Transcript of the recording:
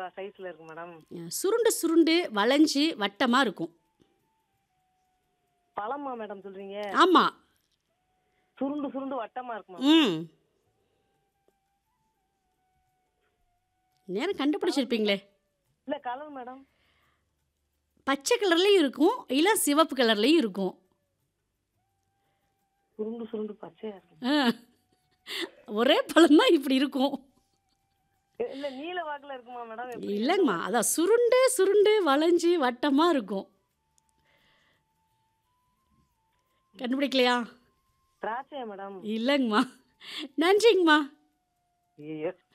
சைஸ்ல இருக்கு மேடம் அஹ், சுருண்டு சுருண்டு வளைஞ்சு வட்டமாக இருக்கும் பழமா மேடம் சொல்றீங்க ஆமாம் சுருண்டு சுருண்டு வட்டமா இருக்குமா ம் நேரம் கண்டுபிடிச்சிருப்பீங்களே இல்ல கலர் மேடம் பச்சை கலர்லேயும் இருக்கும் இல்லை சிவப்பு கலர்லேயும் இருக்கும் சுருண்டு சுருண்டு பச்சையா இருக்கு ஆ. ஒரே பழம்தான் இப்படி இருக்கும் இ- இல்ல நீல வாக்குல இருக்குமா மேடம் எப்படி? இல்லைங்கம்மா அதான் சுருண்டு சுருண்டு வளைஞ்சு வட்டமாக இருக்கும் கண்டுபிடிக்கலையா திராட்சையா மேடம் இல்லைங்கம்மா நன்றிங்கம்மா ஐயோ